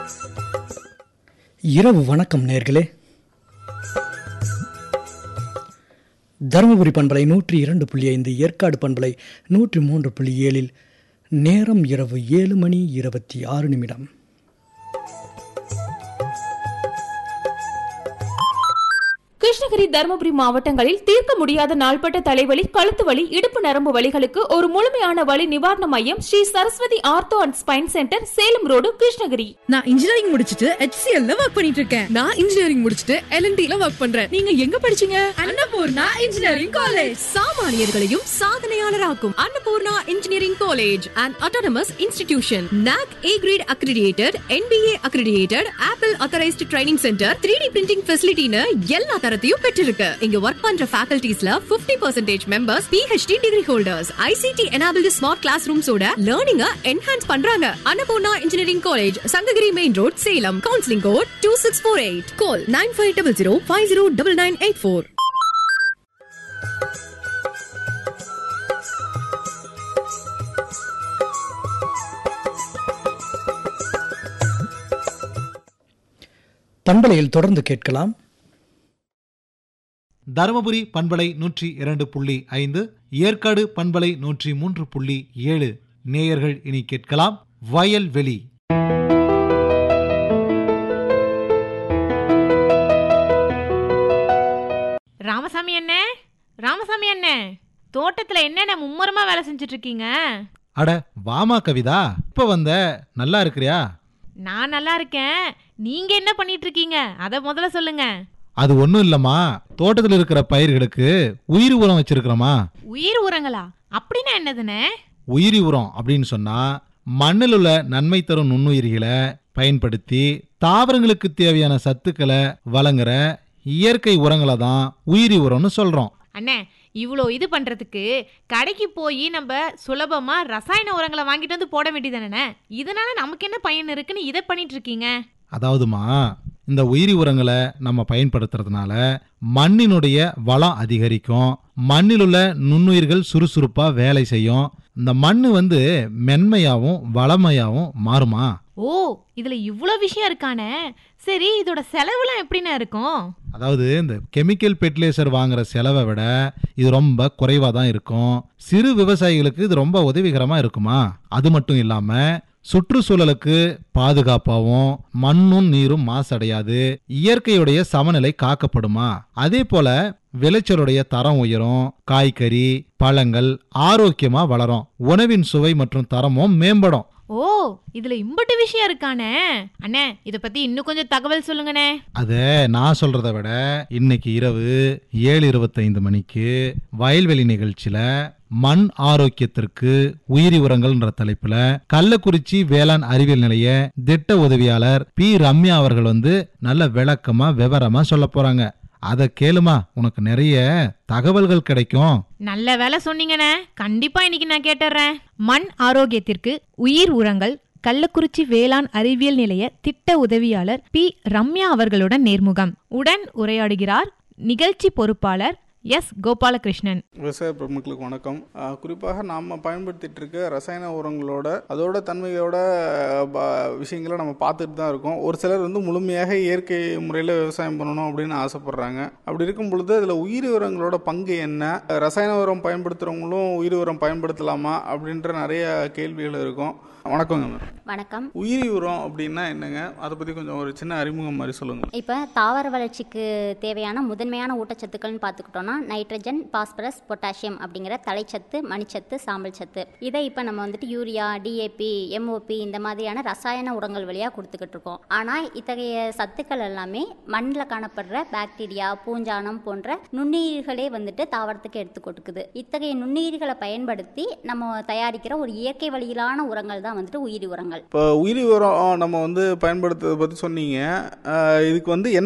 இரவு வணக்கம் நேர்களே தருமபுரி பண்பலை நூற்றி இரண்டு புள்ளி ஐந்து ஏற்காடு பண்பலை நூற்றி மூன்று புள்ளி ஏழில் நேரம் இரவு ஏழு மணி இருபத்தி ஆறு நிமிடம் கிருஷ்ணகிரி தருமபுரி மாவட்டங்களில் தீர்க்க முடியாத நாள்பட்ட தலைவலி கழுத்து வலி இடுப்பு நரம்பு வலிகளுக்கு ஒரு முழுமையான வலி நிவாரண மையம் Sri Saraswathi ortho and spine centre Salem road Krishnagiri நான் இன்ஜினியரிங் முடிச்சிட்டு HCL ல ஒர்க் பண்ணிட்டு இருக்கேன் நான் இன்ஜினியரிங் முடிச்சிட்டு LNT ல ஒர்க் பண்றேன் நீங்க எங்க படிச்சீங்க அன்னபூர்ணா இன்ஜினியரிங் காலேஜ் சாமானியர்களையும் சாதனையாளராக்கும் Annapoorna engineering college and autonomous institution NAC A grade accredited NBA accredited Apple authorized training centre 3D printing ஃபெசிலிட்டின்னு எல்லா தரத்தையும் பெற்றிருக்கு இங்க ஒர்க் பண்ற ஃபேக்கல்டிஸ்ல 50% percentage members PhD degree holders ICT enabled smart class ரூம்ஸோட லேர்னிங்க என்ஹான்ஸ் பண்றாங்க Annapoorna engineering college Sankagiri main road Salem counselling code two six four eight call nine five double zero five zero double nine eight four பண்பலையில் தொடர்ந்து கேட்கலாம் தருமபுரி பண்பலை நூற்றி இரண்டு புள்ளி ஐந்து ஏற்காடு பண்பலை நூற்றி மூன்று புள்ளி ஏழு நேயர்கள் இனி கேட்கலாம் வயல்வெளி ராமசாமி அண்ணே ராமசாமி அண்ணே தோட்டத்துல என்னென்ன மும்முரமா வேலை செஞ்சுட்டு இருக்கீங்க அட வாமா கவிதா இப்ப வந்த நல்லா இருக்கிறியா நான் நல்லா இருக்கேன் நீங்க என்ன பண்ணிட்டு இருக்கீங்க அத முதல்ல சொல்லுங்க அது ஒண்ணும் இல்லம்மா தோட்டத்தில் இருக்கிற பயிர்களுக்கு உயிர் உரம் வச்சிருக்கிறோமா உயிர் உரங்களா அப்படின்னா என்னதுண்ணே உயிரி உரம் அப்படின்னு சொன்னா மண்ணில் உள்ள நன்மை தரும் நுண்ணுயிரிகளை பயன்படுத்தி தாவரங்களுக்கு தேவையான சத்துக்களை வழங்குற இயற்கை உரங்களை தான் உயிரி உரம்னு சொல்றோம் அண்ணே இவ்வளோ இது பண்றதுக்கு கடைக்கு போய் நம்ம சுலபமா ரசாயன உரங்களை வாங்கிட்டு வந்து போட வேண்டியதானே இதனால நமக்கு என்ன பயன் இருக்குன்னு இதை பண்ணிட்டு இருக்கீங்க அதாவதுமா இந்த உயிரி உரங்களை நம்ம பயன்படுத்துறதுனால மண்ணினுடைய வளம் அதிகரிக்கும் மண்ணில் உள்ள நுண்ணுயிர்கள் சுறுசுறுப்பா வேலை செய்யும் இந்த மண் வந்து மென்மையாவும் வளமையாவும் மாறுமா ஓ இதுல இவ்வளோ விஷயம் இருக்கானே சரி இதோட செலவுலாம் எப்படிண்ணே இருக்கும் அதாவது இந்த கெமிக்கல் ஃபெர்டிலைசர் வாங்குற செலவை விட இது ரொம்ப குறைவாக தான் இருக்கும் சிறு விவசாயிகளுக்கு இது ரொம்ப உதவிகரமா இருக்குமா அது மட்டும் இல்லாம சுற்றுச்சூழலுக்கு பாதுகாப்பாகவும் மண்ணும் நீரும் மாசடையாது இயற்கையுடைய சமநிலை காக்கப்படுமா அதே போல விளைச்சலுடைய தரம் உயரும் காய்கறி பழங்கள் ஆரோக்கியமா வளரும் உணவின் சுவை மற்றும் தரமும் மேம்படும் ஓ இதுல இம்பட்டு விஷயம் இருக்கானே அண்ணே இத பத்தி இன்னும் கொஞ்சம் தகவல் சொல்லுங்கண்ணே அத நான் சொல்றத விட இன்னைக்கு இரவு ஏழு இருபத்தைந்து மணிக்கு வயல்வெளி நிகழ்ச்சியில மண் ஆரோக்கியத்திற்கு உயிரி உரங்கள்ன்ற தலைப்புல கள்ளக்குறிச்சி வேளாண் அறிவியல் நிலைய திட்ட உதவியாளர் பி ரம்யா அவர்கள் வந்து நல்ல விளக்கமா விவரமா சொல்ல போறாங்க அத கேளுமா உனக்கு நிறைய தகவல்கள் கிடைக்கும் நல்ல வேலை சொன்னீங்கண்ணே கண்டிப்பா இன்னைக்கு நான் கேட்டுறேன் மண் ஆரோக்கியத்திற்கு உயிர் உரங்கள் கள்ளக்குறிச்சி வேளாண் அறிவியல் நிலைய திட்ட உதவியாளர் பி ரம்யா அவர்களுடன் நேர்முகம் உடன் உரையாடுகிறார் நிகழ்ச்சி பொறுப்பாளர் எஸ் கோபாலகிருஷ்ணன் விவசாய பெருமக்களுக்கு வணக்கம் அஹ் குறிப்பாக நாம் பயன்படுத்திட்டு இருக்க ரசாயன உரங்களோட அதோட தன்மையோட அஹ், ப- விஷயங்களை நம்ம பார்த்துட்டு தான் இருக்கோம் ஒரு சிலர் வந்து முழுமையாக இயற்கை முறையில் விவசாயம் பண்ணணும் அப்படின்னு ஆசைப்படுறாங்க அப்படி இருக்கும் பொழுது அதில் உயிரி உரங்களோட பங்கு என்ன ரசாயன உரம் பயன்படுத்துகிறவங்களும் உயிரி உரம் பயன்படுத்தலாமா அப்படின்ற நிறைய கேள்விகள் இருக்கும் வணக்கங்க மேம் வணக்கம் உயிரி உரம் அப்படின்னா என்னங்க அதை பற்றி கொஞ்சம் ஒரு சின்ன அறிமுகம் மாதிரி சொல்லுங்கள் இப்போ தாவர வளர்ச்சிக்கு தேவையான முதன்மையான ஊட்டச்சத்துக்கள்னு பார்த்துக்கிட்டோம்னா நைட்ரஜன் பாஸ்பரஸ் பொட்டாசியம் அப்படிங்கிற தலைச்சத்து மணிச்சத்து சாம்பல் சத்து இதை இப்போ நம்ம வந்துட்டு யூரியா டிஏபி எம்ஓபி இந்த மாதிரியான ரசாயன உரங்கள் வழியாக கொடுத்துக்கிட்டு இருக்கோம் ஆனால் இத்தகைய சத்துக்கள் எல்லாமே மண்ணில் காணப்படுற பாக்டீரியா பூஞ்சானம் போன்ற நுண்ணுயிர்களே வந்துட்டு தாவரத்துக்கு எடுத்து கொடுக்குது இத்தகைய நுண்ணுயிர்களை பயன்படுத்தி நம்ம தயாரிக்கிற ஒரு இயற்கை வழியிலான உரங்கள் தான் வந்துட்டு உயிரி உரங்கள் இப்போ உயிரி உரம் நம்ம வந்து பயன்படுத்துறதை பற்றி சொன்னீங்க அஹ் இதுக்கு வந்து என்ன